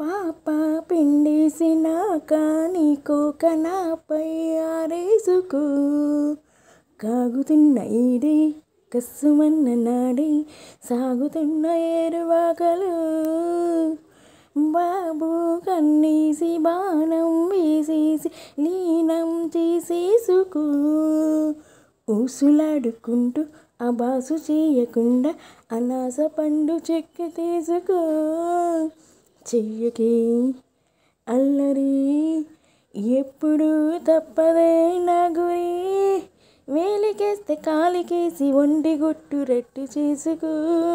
పాప పిండేసినాక నీకు కనాపై ఆరేసుకో కాగుతున్న ఈడే కస్సుమన్న నాడే సాగుతున్న ఏరువాకలు బాబు కన్నీసి బాణం వేసేసి లీనం చేసేసుకో ఊసులాడుకుంటూ అబాసు చేయకుండా అనాస పండు చెక్కి తీసుకో చెయ్యకి అల్లరి ఎప్పుడు తప్పదే నా గురి వేలికేస్తే కాలికేసి ఒంటి గుట్టు రెట్టు చేసుకో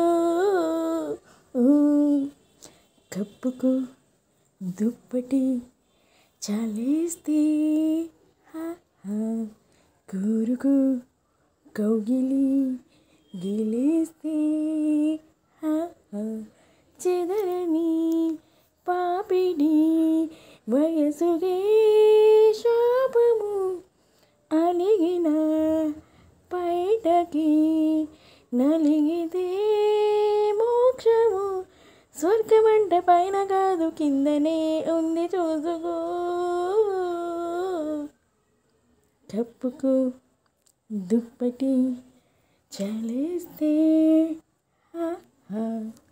కప్పుకు దుప్పటి చాలేస్తే హా హా కూరుకు కౌగిలి గిలేస్తే హా హా చెదరని పాపిడి వయసుగే శాపము అలిగిన బయటకి నలిగితే మోక్షము స్వర్గమంట పైన కాదు కిందనే ఉంది చూసుకో కప్పుకు దుప్పటి చలేస్తే హా హా